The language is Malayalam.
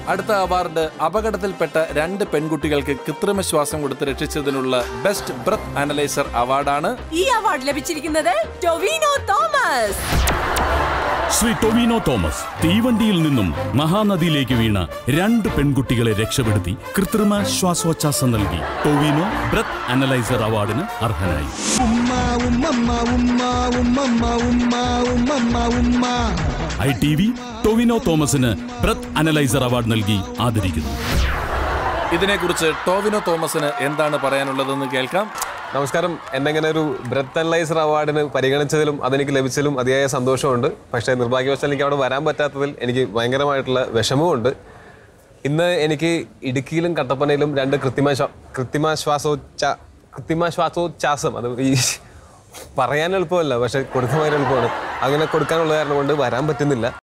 അടുത്ത അവാർഡ് അപകടത്തിൽപ്പെട്ട രണ്ട് പെൺകുട്ടികൾക്ക് കൃത്രിമ ശ്വാസം കൊടുത്ത് രക്ഷിച്ചതിനുള്ള ബെസ്റ്റ് ബ്രത്ത് അനലൈസർ അവാർഡാണ് ഈ അവാർഡ് ലഭിച്ചിരിക്കുന്നത് ടൊവിനോ തോമസ് ശ്രീ ടൊവിനോ തോമസ് തീവണ്ടിയിൽ നിന്നും മഹാനദിയിലേക്ക് വീണ രണ്ട് പെൺകുട്ടികളെ രക്ഷപ്പെടുത്തി കൃത്രിമ ശ്വാസോച്ഛ്വാസം നൽകി ടൊവിനോ ബ്രത്ത് അനലൈസർ അവാർഡിന് അർഹനായി ഐ ടി വി ടൊവിനോ തോമസിന് ബ്രത്ത് അനലൈസർ അവാർഡ് നൽകി ആദരിക്കുന്നു ഇതിനെക്കുറിച്ച് ടോവിനോ തോമസിന് എന്താണ് പറയാനുള്ളതെന്ന് കേൾക്കാം നമസ്കാരം എന്നെ ഇങ്ങനെ ഒരു ബ്രത്ത് അനലൈസർ അവാർഡിന് പരിഗണിച്ചതിലും അതെനിക്ക് ലഭിച്ചതിലും അതിയായ സന്തോഷമുണ്ട് പക്ഷേ നിർഭാഗ്യവശാൽ എനിക്ക് അവിടെ വരാൻ പറ്റാത്തതിൽ എനിക്ക് ഭയങ്കരമായിട്ടുള്ള വിഷമവുമുണ്ട് ഇന്ന് എനിക്ക് ഇടുക്കിയിലും കട്ടപ്പനയിലും രണ്ട് കൃത്രിമ ശ്വാ- കൃത്രിമ ശ്വാസോച്ഛ കൃത്രിമ ശ്വാസോച്ഛ്വാസം അത് ഈ പറയാൻ എളുപ്പമല്ല പക്ഷെ കൊടുക്കാൻ ഭയങ്കര എളുപ്പമാണ് അങ്ങനെ കൊടുക്കാനുള്ള കാരണം കൊണ്ട് വരാൻ പറ്റുന്നില്ല